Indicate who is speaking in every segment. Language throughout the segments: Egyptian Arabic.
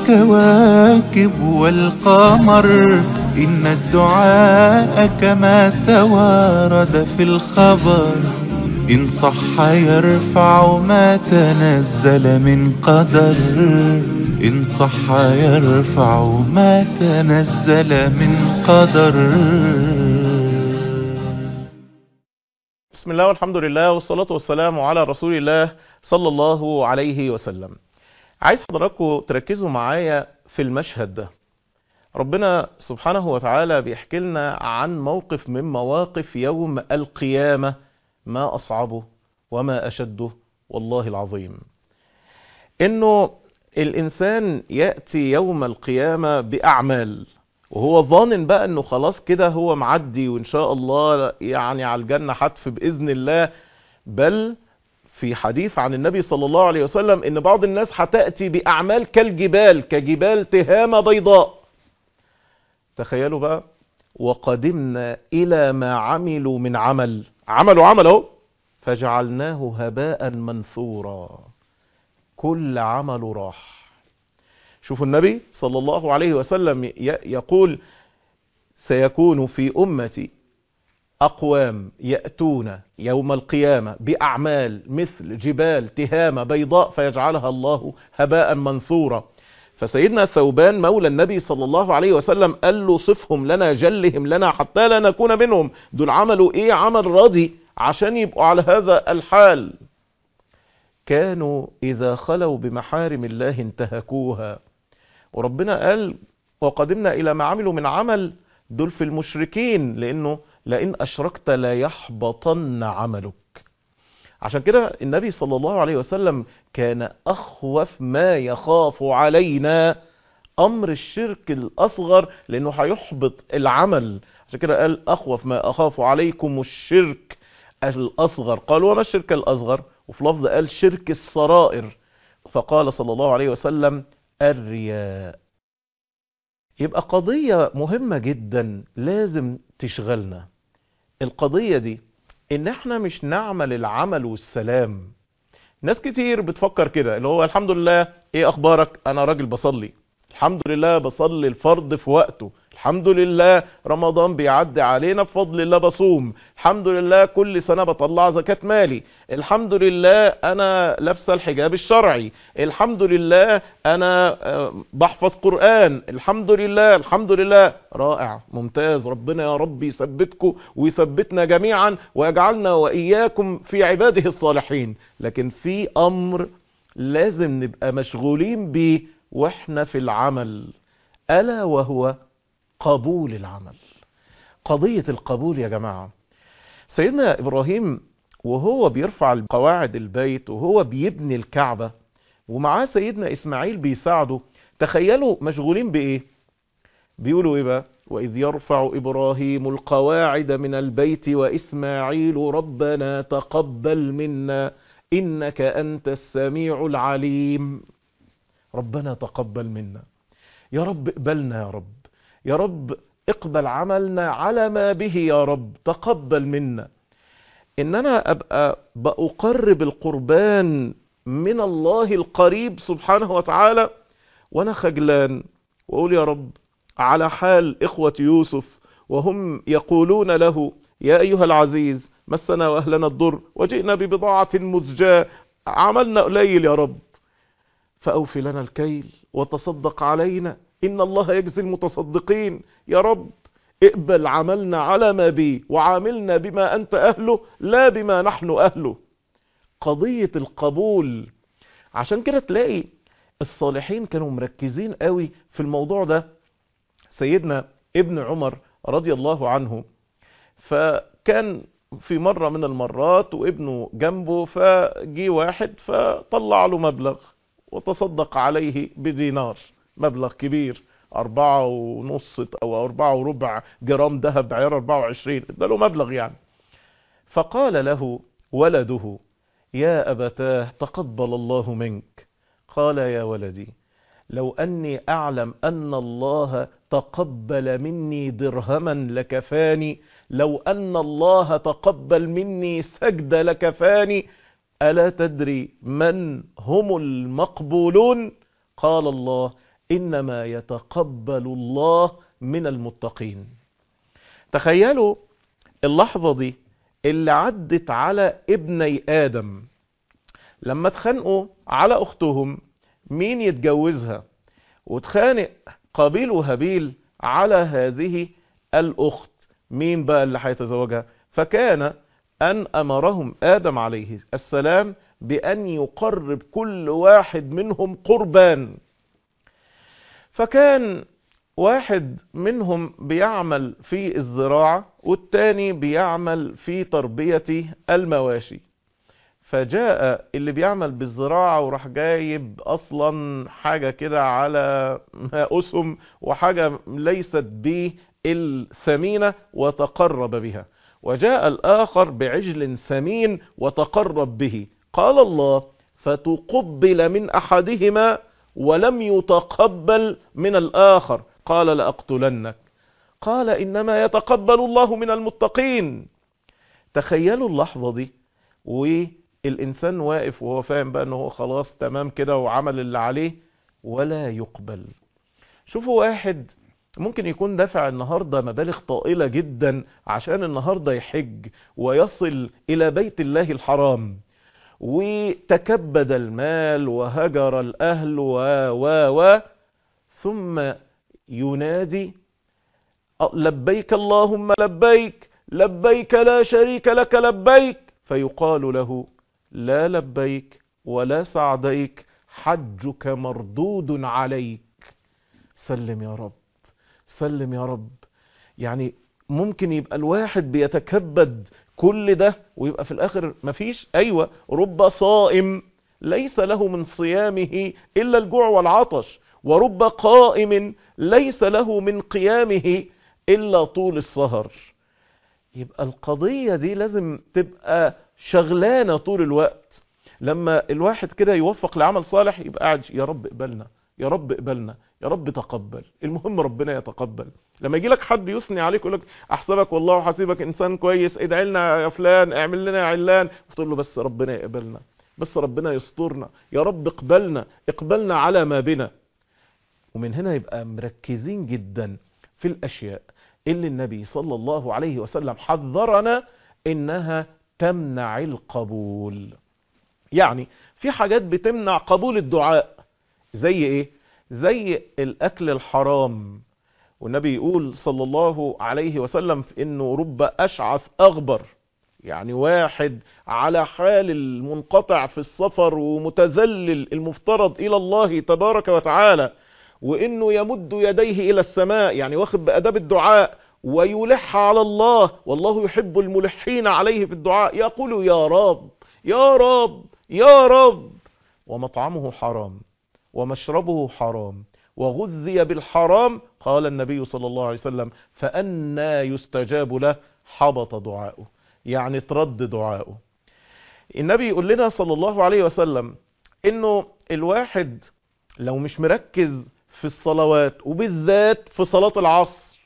Speaker 1: الكواكب والقمر إن الدعاء كما توارد في الخبر إن صح يرفع ما تنزل من قدر إن صح يرفع ما تنزل من قدر
Speaker 2: بسم الله والحمد لله والصلاة والسلام على رسول الله صلى الله عليه وسلم عايز حضراتكم تركزوا معايا في المشهد ده ربنا سبحانه وتعالى بيحكي لنا عن موقف من مواقف يوم القيامة ما أصعبه وما أشده والله العظيم إنه الإنسان يأتي يوم القيامة بأعمال وهو ظانن بقى انه خلاص كده هو معدي وان شاء الله يعني على الجنة حتف بإذن الله بل في حديث عن النبي صلى الله عليه وسلم ان بعض الناس هتأتي بأعمال كالجبال كجبال تهامة بيضاء تخيلوا بقى وقدمنا إلى ما عملوا من عمل عملوا عمل اهو فجعلناه هباء منثورا كل عمل راح شوفوا النبي صلى الله عليه وسلم يقول سيكون في أمتي أقوام يأتون يوم القيامة بأعمال مثل جبال تهامة بيضاء فيجعلها الله هباء منثورا فسيدنا ثوبان مولى النبي صلى الله عليه وسلم قال له صفهم لنا جلهم لنا حتى لا نكون منهم دول عملوا ايه عمل راضي عشان يبقوا على هذا الحال كانوا إذا خلوا بمحارم الله انتهكوها وربنا قال وقدمنا إلى ما عملوا من عمل دول في المشركين لأنه لئن أشركت لا يحبطن عملك عشان كده النبي صلى الله عليه وسلم كان أخوف ما يخاف علينا أمر الشرك الأصغر لأنه هيحبط العمل عشان كده قال أخوف ما أخاف عليكم الشرك الأصغر قال وما الشرك الأصغر وفي لفظ قال شرك السرائر فقال صلى الله عليه وسلم الرياء يبقى قضية مهمة جدا لازم تشغلنا القضية دي ان احنا مش نعمل العمل والسلام ناس كتير بتفكر كده اللي هو الحمد لله ايه اخبارك انا راجل بصلي الحمد لله بصلي الفرض في وقته الحمد لله رمضان بيعدي علينا بفضل الله بصوم الحمد لله كل سنة بطلع زكاة مالي الحمد لله انا لابسه الحجاب الشرعي الحمد لله انا بحفظ قرآن الحمد لله الحمد لله رائع ممتاز ربنا يا رب يثبتكم ويثبتنا جميعا ويجعلنا وإياكم في عباده الصالحين لكن في امر لازم نبقى مشغولين بيه واحنا في العمل ألا وهو قبول العمل قضية القبول يا جماعة سيدنا إبراهيم وهو بيرفع قواعد البيت وهو بيبني الكعبة ومعاه سيدنا إسماعيل بيساعده تخيلوا مشغولين بإيه بيقولوا إيه بقى وإذ يرفع إبراهيم القواعد من البيت وإسماعيل ربنا تقبل منا إنك أنت السميع العليم ربنا تقبل منا يا رب اقبلنا يا رب يا رب اقبل عملنا على ما به يا رب تقبل منا ان انا ابقى بأقرب القربان من الله القريب سبحانه وتعالى وانا خجلان واقول يا رب على حال اخوة يوسف وهم يقولون له يا ايها العزيز مسنا واهلنا الضر وجئنا ببضاعة مزجاة عملنا قليل يا رب فأوفي لنا الكيل وتصدق علينا إن الله يجزي المتصدقين يا رب اقبل عملنا على ما بي وعاملنا بما أنت أهله لا بما نحن أهله قضية القبول عشان كده تلاقي الصالحين كانوا مركزين قوي في الموضوع ده سيدنا ابن عمر رضي الله عنه فكان في مرة من المرات وابنه جنبه فجي واحد فطلع له مبلغ وتصدق عليه بدينار مبلغ كبير أربعة ونص أو أربعة وربع جرام ذهب عيار 24 اداله مبلغ يعني فقال له ولده يا أبتاه تقبل الله منك قال يا ولدي لو أني أعلم أن الله تقبل مني درهما لكفاني لو أن الله تقبل مني سجد لكفاني ألا تدري من هم المقبولون قال الله إنما يتقبل الله من المتقين تخيلوا اللحظة دي اللي عدت على ابني آدم لما اتخانقوا على أختهم مين يتجوزها واتخانق قابيل وهابيل على هذه الأخت مين بقى اللي هيتزوجها فكان أن أمرهم آدم عليه السلام بأن يقرب كل واحد منهم قربان فكان واحد منهم بيعمل في الزراعة والتاني بيعمل في تربية المواشي فجاء اللي بيعمل بالزراعة وراح جايب اصلا حاجة كده على اسم وحاجة ليست به الثمينة وتقرب بها وجاء الاخر بعجل سمين وتقرب به قال الله فتقبل من احدهما ولم يتقبل من الاخر قال لأقتلنك قال انما يتقبل الله من المتقين تخيلوا اللحظة دي والإنسان واقف وهو فاهم بقى أنه خلاص تمام كده وعمل اللي عليه ولا يقبل شوفوا واحد ممكن يكون دافع النهاردة مبالغ طائلة جدا عشان النهاردة يحج ويصل إلى بيت الله الحرام وتكبد المال وهجر الأهل و و و ثم ينادي لبيك اللهم لبيك لبيك لا شريك لك لبيك فيقال له لا لبيك ولا سعديك حجك مردود عليك سلم يا رب سلم يا رب يعني ممكن يبقى الواحد بيتكبد كل ده ويبقى في الاخر مفيش ايوه رب صائم ليس له من صيامه الا الجوع والعطش ورب قائم ليس له من قيامه الا طول السهر يبقى القضية دي لازم تبقى شغلانة طول الوقت لما الواحد كده يوفق لعمل صالح يبقى قاعد يا رب اقبلنا يا رب اقبلنا يا رب تقبل المهم ربنا يتقبل لما يجي لك حد يثني عليك يقول لك احسبك والله وحسيبك انسان كويس ادعي لنا يا فلان اعمل لنا يا علان وتقول له بس ربنا يقبلنا بس ربنا يسترنا يا رب اقبلنا اقبلنا على ما بنا ومن هنا يبقى مركزين جدا في الاشياء اللي النبي صلى الله عليه وسلم حذرنا انها تمنع القبول يعني في حاجات بتمنع قبول الدعاء زي ايه زي الاكل الحرام والنبي يقول صلى الله عليه وسلم في انه رب اشعث اغبر يعني واحد على حال المنقطع في السفر ومتذلل المفترض الى الله تبارك وتعالى وانه يمد يديه الى السماء يعني واخد باداب الدعاء ويلح على الله والله يحب الملحين عليه في الدعاء يقول يا رب يا رب يا رب ومطعمه حرام ومشربه حرام وغذي بالحرام قال النبي صلى الله عليه وسلم فأنا يستجاب له حبط دعاؤه يعني ترد دعاؤه النبي يقول لنا صلى الله عليه وسلم انه الواحد لو مش مركز في الصلوات وبالذات في صلاة العصر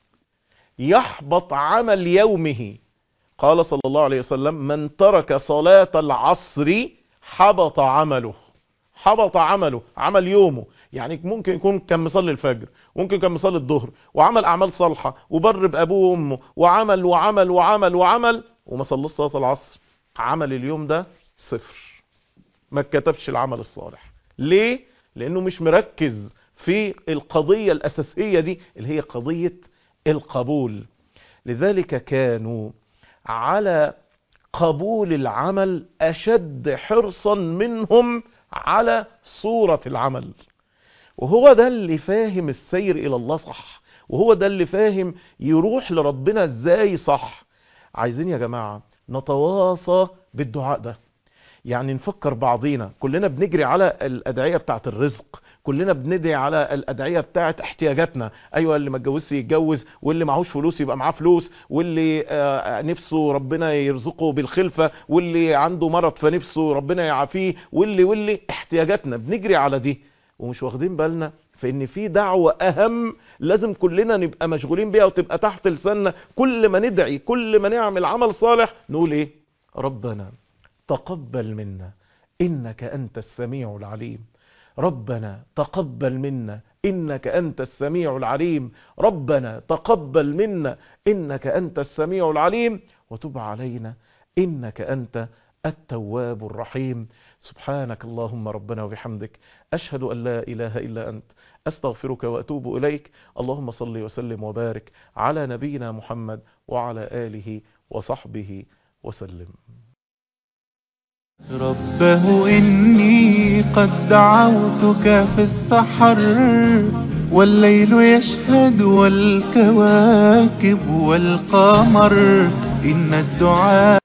Speaker 2: يحبط عمل يومه قال صلى الله عليه وسلم من ترك صلاة العصر حبط عمله حبط عمله عمل يومه يعني ممكن يكون كان مصلي الفجر ممكن كان مصلي الظهر وعمل اعمال صالحه وبر بابوه وامه وعمل وعمل وعمل وعمل وما صلىش صلاه العصر عمل اليوم ده صفر ما كتبش العمل الصالح ليه لانه مش مركز في القضيه الاساسيه دي اللي هي قضيه القبول لذلك كانوا على قبول العمل اشد حرصا منهم على صورة العمل وهو ده اللي فاهم السير الى الله صح وهو ده اللي فاهم يروح لربنا ازاي صح عايزين يا جماعة نتواصى بالدعاء ده يعني نفكر بعضينا كلنا بنجري على الادعية بتاعت الرزق كلنا بندعي على الادعيه بتاعه احتياجاتنا ايوه اللي ما اتجوزش يتجوز واللي معهوش فلوس يبقى معاه فلوس واللي آه نفسه ربنا يرزقه بالخلفه واللي عنده مرض فنفسه ربنا يعافيه واللي واللي احتياجاتنا بنجري على دي ومش واخدين بالنا فان في دعوه اهم لازم كلنا نبقى مشغولين بيها وتبقى تحت لساننا كل ما ندعي كل ما نعمل عمل صالح نقول ايه ربنا تقبل منا انك انت السميع العليم ربنا تقبل منا إنك أنت السميع العليم ربنا تقبل منا إنك أنت السميع العليم وتب علينا إنك أنت التواب الرحيم سبحانك اللهم ربنا وبحمدك أشهد أن لا إله إلا أنت أستغفرك وأتوب إليك اللهم صل وسلم وبارك على نبينا محمد وعلى آله وصحبه وسلم
Speaker 1: ربه إني قد دعوتك في السحر والليل يشهد والكواكب والقمر إن الدعاء